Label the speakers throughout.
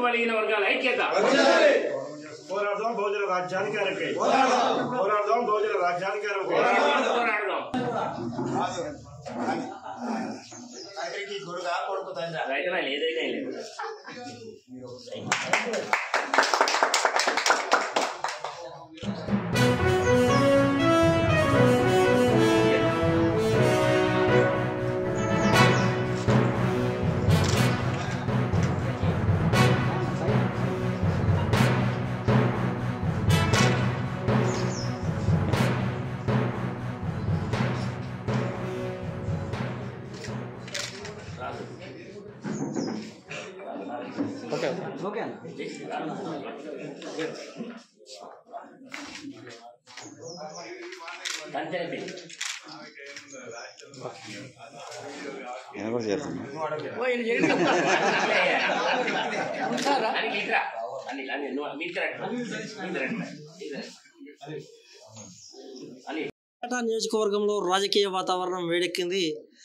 Speaker 1: బలిగిన వర్గాల ఐక్యత
Speaker 2: పోరాడదాం బహుజన రాజ్యానికి అరకై పోరాడదాం బహుజన రాజ్యానికి అరకై
Speaker 1: పోరాడదాం
Speaker 3: తండ్రికి కొడుగా కొడుకు తండ్రి
Speaker 1: రైతులు ఏదైనా లేదు కంచెని
Speaker 4: నేను కూడా చేస్తాను
Speaker 1: అని ఇట్రా అని అని నువ్వు మీ కరెక్ట్ మీ కరెక్ట్ అని
Speaker 5: పేట నియోజకవర్గంలో రాజకీయ వాతావరణం వేడెక్కింది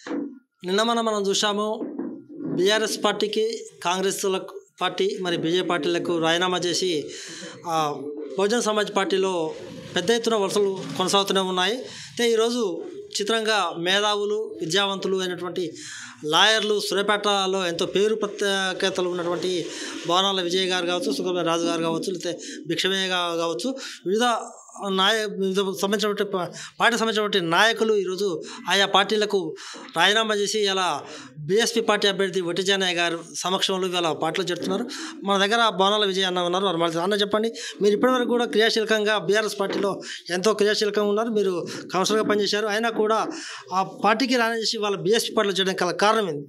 Speaker 5: నిన్న మనం మనం చూసాము బీఆర్ఎస్ పార్టీకి కాంగ్రెస్ పార్టీ మరి బీజేపీ పార్టీలకు రాజీనామా చేసి ఆ, బహుజన సమాజ్ పార్టీలో పెద్ద ఎత్తున వలసలు కొనసాగుతూనే ఉన్నాయి అయితే ఈరోజు చిత్రంగా మేధావులు విద్యావంతులు అయినటువంటి లాయర్లు సూర్యాపేటలో ఎంతో పేరు ప్రత్యేకతలు ఉన్నటువంటి భవనాల విజయ్ గారు కావచ్చు సుబ్రహ్మణ్య రాజు గారు కావచ్చు లేకపోతే భిక్షమయ్య గా- కావచ్చు వివిధ నాయ వివిధ సంబంధించినటువంటి పా- పార్టీ సంబంధించినటువంటి నాయకులు ఈరోజు ఆయా పార్టీలకు రాజీనామా చేసి ఇలా బీఎస్పీ పార్టీ అభ్యర్థి వటిజానయ్య గారు సమక్షంలో ఇవాళ పార్టీలో చెప్తున్నారు మన దగ్గర భవనాల విజయ్ అన్న ఉన్నారు వారు మాట్లాడుతున్నారు. అన్న చెప్పండి మీరు ఇప్పటివరకు కూడా క్రియాశీలకంగా బీఆర్ఎస్ పార్టీలో ఎంతో క్రియాశీలకంగా ఉన్నారు మీరు కౌన్సిలర్గా పనిచేశారు అయినా కూడా ఆ పార్టీకి రాని చేసి వాళ్ళ బీఎస్పీ పార్టీలో చేయడానికి గల కారణం ఏంది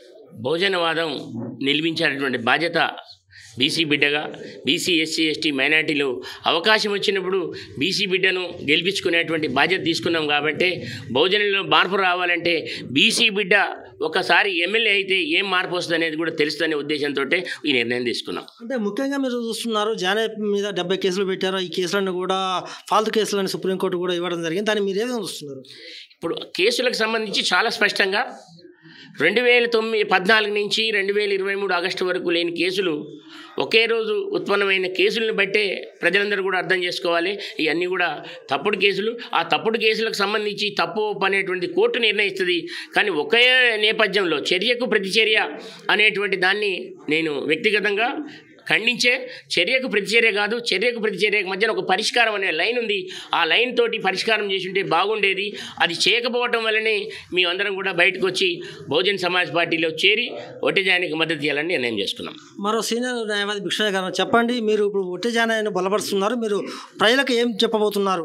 Speaker 1: భోజనవాదం నిలిపించేటటువంటి బాధ్యత బీసీ బిడ్డగా బీసీ ఎస్సీ ఎస్టీ మైనార్టీలు అవకాశం వచ్చినప్పుడు బీసీ బిడ్డను గెలిపించుకునేటువంటి బాధ్యత తీసుకున్నాం కాబట్టి భోజనంలో మార్పు రావాలంటే బీసీ బిడ్డ ఒకసారి ఎమ్మెల్యే అయితే ఏం మార్పు వస్తుంది అనేది కూడా తెలుస్తుందనే ఉద్దేశంతో ఈ నిర్ణయం తీసుకున్నాం
Speaker 5: అంటే ముఖ్యంగా మీరు చూస్తున్నారు జానే మీద డెబ్బై కేసులు పెట్టారు ఈ కేసులన్నీ కూడా ఫాల్తు కేసులని సుప్రీంకోర్టు కూడా ఇవ్వడం జరిగింది దాన్ని మీరు ఏ విధంగా చూస్తున్నారు
Speaker 1: ఇప్పుడు కేసులకు సంబంధించి చాలా స్పష్టంగా రెండు వేల తొమ్మిది పద్నాలుగు నుంచి రెండు వేల ఇరవై మూడు ఆగస్టు వరకు లేని కేసులు ఒకే రోజు ఉత్పన్నమైన కేసులను బట్టే ప్రజలందరూ కూడా అర్థం చేసుకోవాలి ఇవన్నీ కూడా తప్పుడు కేసులు ఆ తప్పుడు కేసులకు సంబంధించి తప్పు ఒప్పు అనేటువంటి కోర్టు నిర్ణయిస్తుంది కానీ ఒకే నేపథ్యంలో చర్యకు ప్రతిచర్య అనేటువంటి దాన్ని నేను వ్యక్తిగతంగా ఖండించే చర్యకు ప్రతిచర్య కాదు చర్యకు ప్రతిచర్యకు మధ్యన ఒక పరిష్కారం అనే లైన్ ఉంది ఆ లైన్ తోటి పరిష్కారం చేసి ఉంటే బాగుండేది అది చేయకపోవటం వల్లనే మేమందరం కూడా బయటకు వచ్చి బహుజన్ సమాజ్ పార్టీలో చేరి ఒట్టజానికి మద్దతు ఇవ్వాలని నిర్ణయం చేసుకున్నాం
Speaker 5: మరో సీనియర్ న్యాయవాది భిక్షణ గారు చెప్పండి మీరు ఇప్పుడు ఒట్టి జానాయని బలపరుస్తున్నారు మీరు ప్రజలకు ఏం చెప్పబోతున్నారు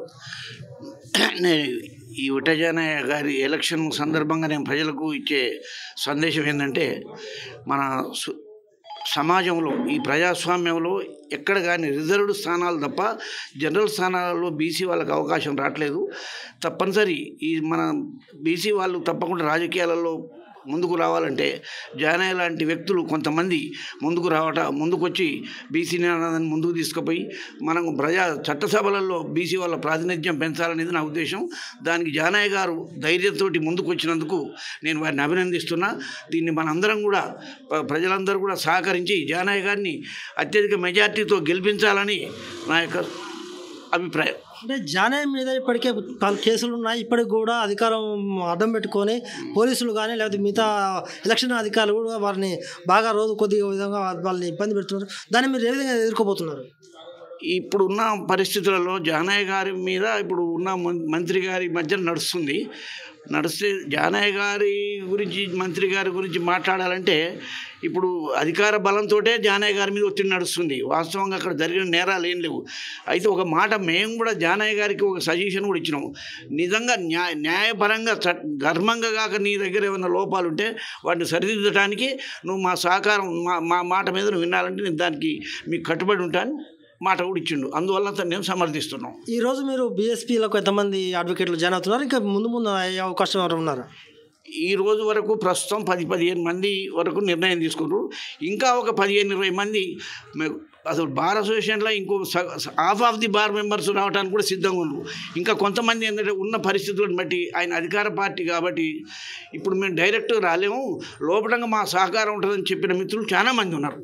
Speaker 6: నేను ఈ ఉటజానయ్య గారి ఎలక్షన్ సందర్భంగా నేను ప్రజలకు ఇచ్చే సందేశం ఏంటంటే మన సు- సమాజంలో ఈ ప్రజాస్వామ్యంలో ఎక్కడ కానీ రిజర్వ్డ్ స్థానాలు తప్ప జనరల్ స్థానాలలో బీసీ వాళ్ళకి అవకాశం రావట్లేదు తప్పనిసరి ఈ మన బీసీ వాళ్ళు తప్పకుండా రాజకీయాలలో ముందుకు రావాలంటే జానయ్య లాంటి వ్యక్తులు కొంతమంది ముందుకు రావట ముందుకొచ్చి బీసీ నినాదాన్ని ముందుకు తీసుకుపోయి మనం ప్రజా చట్టసభలలో బీసీ వాళ్ళ ప్రాతినిధ్యం పెంచాలనేది నా ఉద్దేశం దానికి జానయ్య గారు ధైర్యంతో ముందుకు వచ్చినందుకు నేను వారిని అభినందిస్తున్నా దీన్ని మనందరం కూడా ప- ప్రజలందరూ కూడా సహకరించి జానయ్య గారిని అత్యధిక మెజార్టీతో గెలిపించాలని నా యొక్క అభిప్రాయం
Speaker 5: అంటే జానాయ్ మీద ఇప్పటికే పలు కేసులు ఉన్నాయి ఇప్పటికి కూడా అధికారం అడ్డం పెట్టుకొని పోలీసులు కానీ లేకపోతే మిగతా ఎలక్షన్ అధికారులు కూడా వారిని బాగా రోజు కొద్దిగా విధంగా వాళ్ళని ఇబ్బంది పెడుతున్నారు దాన్ని మీరు ఏ విధంగా ఎదుర్కోబోతున్నారు
Speaker 6: ఇప్పుడు ఉన్న పరిస్థితులలో జానయ్య గారి మీద ఇప్పుడు ఉన్న మం- మంత్రి గారి మధ్య నడుస్తుంది నడిస్తే జానయ్య గారి గురించి మంత్రి గారి గురించి మాట్లాడాలంటే ఇప్పుడు అధికార బలంతో జానయ్య గారి మీద ఒత్తిడి నడుస్తుంది వాస్తవంగా అక్కడ జరిగిన నేరాలు ఏం లేవు అయితే ఒక మాట మేము కూడా జానయ్య గారికి ఒక సజెషన్ కూడా ఇచ్చినాము నిజంగా న్యాయ న్యాయపరంగా చట్ ధర్మంగా కాక నీ దగ్గర ఏమైనా లోపాలు ఉంటే వాటిని సరిదిద్దడానికి నువ్వు మా సహకారం మా మా మాట మీద నువ్వు వినాలంటే నేను దానికి మీకు కట్టుబడి ఉంటాను మాట కూడా ఇచ్చిండు అందువల్ల అతన్ని నేను సమర్థిస్తున్నాం
Speaker 5: ఈ రోజు మీరు బీఎస్పీలకు ఎంతమంది అడ్వకేట్లు జాయిన్ అవుతున్నారు ఇంకా ముందు ముందు అయ్యే అవకాశం ఎవరు ఉన్నారు
Speaker 6: ఈ రోజు వరకు ప్రస్తుతం పది పదిహేను మంది వరకు నిర్ణయం తీసుకున్నారు ఇంకా ఒక పదిహేను ఇరవై మంది మే- అసలు బార్ అసోసియేషన్లో ఇంకో half of the bar members రావడానికి కూడా సిద్ధంగా ఉన్నారు ఇంకా కొంతమంది ఏంటంటే ఉన్న పరిస్థితులను బట్టి ఆయన అధికార పార్టీ కాబట్టి ఇప్పుడు మేము డైరెక్ట్ రాలేము లోపలంగా మా సహకారం ఉంటుందని చెప్పిన మిత్రులు చాలా మంది ఉన్నారు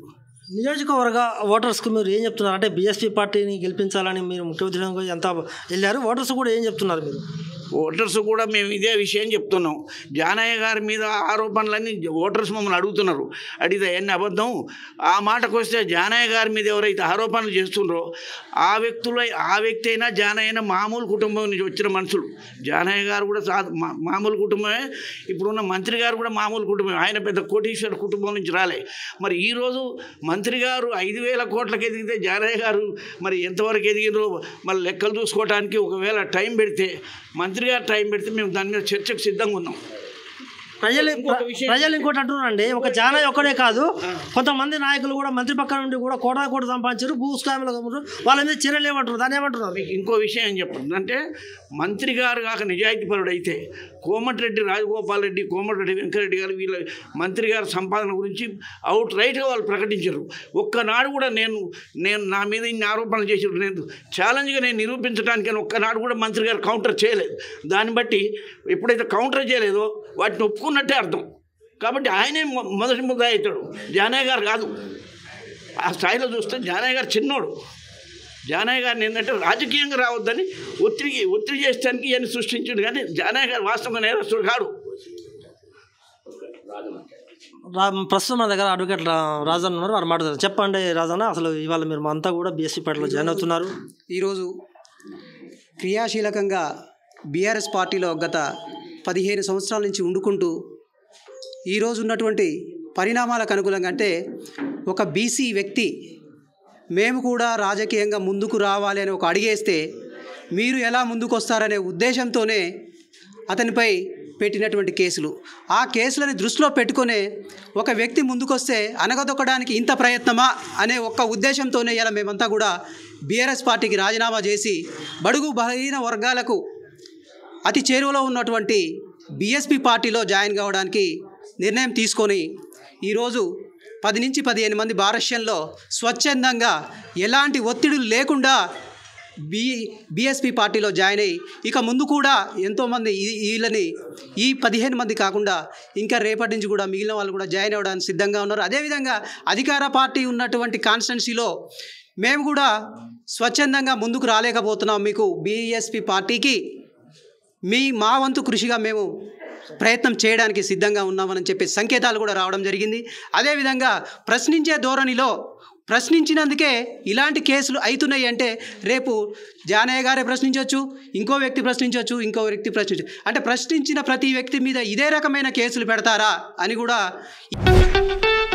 Speaker 5: నియోజకవర్గ ఓటర్స్కు మీరు ఏం చెప్తున్నారు అంటే బీఎస్పీ పార్టీని గెలిపించాలని మీరు ముఖ్య ఉద్దేశంగా ఎంత వెళ్ళారు ఓటర్స్ కూడా ఏం చెప్తున్నారు మీరు
Speaker 6: ఓటర్స్ కూడా మేము ఇదే విషయం చెప్తున్నాం జానయ్య గారి మీద ఆరోపణలన్నీ ఓటర్స్ మమ్మల్ని అడుగుతున్నారు అడిగితే ఎన్ని అబద్ధం ఆ మాటకు వస్తే జానయ్య గారి మీద ఎవరైతే ఆరోపణలు చేస్తున్నారో ఆ వ్యక్తులు ఆ వ్యక్తి అయినా జానయ్య అయినా మామూలు కుటుంబం నుంచి వచ్చిన మనుషులు జానయ్య గారు కూడా సా మా- మామూలు కుటుంబమే ఇప్పుడున్న మంత్రి గారు కూడా మామూలు కుటుంబమే ఆయన పెద్ద కోటీశ్వర కుటుంబం నుంచి రాలే మరి ఈరోజు మంత్రి గారు ఐదు వేల కోట్లకి ఎదిగితే జానయ్య గారు మరి ఎంతవరకు ఎదిగినో మళ్ళీ లెక్కలు చూసుకోవడానికి ఒకవేళ టైం పెడితే మంత్రి గారు టైం పెడితే మేము దాని మీద చర్చకు సిద్ధంగా ఉన్నాం
Speaker 5: ప్రజలు ప్రజలు ఇంకోటి అంటున్నారండి ఒక జానయ్య ఒక్కడే కాదు కొంతమంది నాయకులు కూడా మంత్రి పక్కన నుండి కూడా కోటా కోట సంపాదించారు భూస్వాములు కమ్ముతారు. వాళ్ళ మీద చర్యలు ఏమంటారు దాన్ని ఏమంటున్నారు
Speaker 6: మీకు ఇంకో విషయం ఏం చెప్పండి అంటే మంత్రి గారు కాక నిజాయితీపరుడు అయితే కోమటిరెడ్డి రాజగోపాల్ రెడ్డి కోమటిరెడ్డి వెంకరెడ్డి గారు వీళ్ళ మంత్రి గారి సంపాదన గురించి అవుట్ రైట్గా వాళ్ళు ప్రకటించారు ఒక్కనాడు కూడా నేను నేను నా మీద ఇన్ని ఆరోపణలు చేసి నేను ఛాలెంజ్గా నేను నిరూపించడానికి ఒక్కనాడు కూడా మంత్రి గారు కౌంటర్ చేయలేదు దాన్ని బట్టి ఎప్పుడైతే కౌంటర్ చేయలేదో వాటిని ఒప్పుకున్నట్టే అర్థం కాబట్టి ఆయనే మొ- మొదటి ముద్ద అవుతాడు జానయ్య గారు కాదు ఆ స్థాయిలో చూస్తే జానయ్య గారు చిన్నోడు జానయ్య గారిని ఏంటంటే రాజకీయంగా రావద్దని ఒత్తిడి ఒత్తిడి చేస్తానికి ఇవన్నీ సృష్టించాడు కానీ జానయ్య గారు వాస్తవంగా నేరస్తుడు కాడు
Speaker 5: రా ప్రస్తుతం మన దగ్గర అడ్వకేట్ రా- రాజన్న ఉన్నారు వారు మాట్లాడారు చెప్పండి రాజన్న అసలు ఇవాళ మీరు అంతా కూడా బీఎస్సీ పార్టీలో జాయిన్ అవుతున్నారు
Speaker 7: ఈరోజు క్రియాశీలకంగా బీఆర్ఎస్ పార్టీలో గత పదిహేను సంవత్సరాల నుంచి ఉండుకుంటూ ఈరోజు ఉన్నటువంటి పరిణామాలకు అనుకూలంగా అంటే ఒక బీసీ వ్యక్తి మేము కూడా రాజకీయంగా ముందుకు రావాలి అని ఒక అడిగేస్తే మీరు ఎలా ముందుకు వస్తారనే ఉద్దేశంతోనే అతనిపై పెట్టినటువంటి కేసులు ఆ కేసులని దృష్టిలో పెట్టుకునే ఒక వ్యక్తి ముందుకొస్తే అనగదొక్కడానికి ఇంత ప్రయత్నమా అనే ఒక్క ఉద్దేశంతోనే ఇలా మేమంతా కూడా బీఆర్ఎస్ పార్టీకి రాజీనామా చేసి బడుగు బలహీన వర్గాలకు అతి చేరువలో ఉన్నటువంటి బీఎస్పీ పార్టీలో జాయిన్ కావడానికి నిర్ణయం తీసుకొని ఈరోజు పది నుంచి పదిహేను మంది భారష్యంలో స్వచ్ఛందంగా ఎలాంటి ఒత్తిడులు లేకుండా బి బీఎస్పీ పార్టీలో జాయిన్ అయ్యి ఇక ముందు కూడా ఎంతోమంది ఈ- వీళ్ళని ఈ పదిహేను మంది కాకుండా ఇంకా రేపటి నుంచి కూడా మిగిలిన వాళ్ళు కూడా జాయిన్ అవ్వడానికి సిద్ధంగా ఉన్నారు అదేవిధంగా అధికార పార్టీ ఉన్నటువంటి కాన్స్టిట్యున్సీలో మేము కూడా స్వచ్ఛందంగా ముందుకు రాలేకపోతున్నాం మీకు బీఎస్పీ పార్టీకి మీ మా వంతు కృషిగా మేము ప్రయత్నం చేయడానికి సిద్ధంగా ఉన్నామని చెప్పే సంకేతాలు కూడా రావడం జరిగింది అదేవిధంగా ప్రశ్నించే ధోరణిలో ప్రశ్నించినందుకే ఇలాంటి కేసులు అవుతున్నాయి అంటే రేపు జానయ్య గారే ప్రశ్నించవచ్చు ఇంకో వ్యక్తి ప్రశ్నించవచ్చు ఇంకో వ్యక్తి ప్రశ్నించవచ్చు అంటే ప్రశ్నించిన ప్రతి వ్యక్తి మీద ఇదే రకమైన కేసులు పెడతారా అని కూడా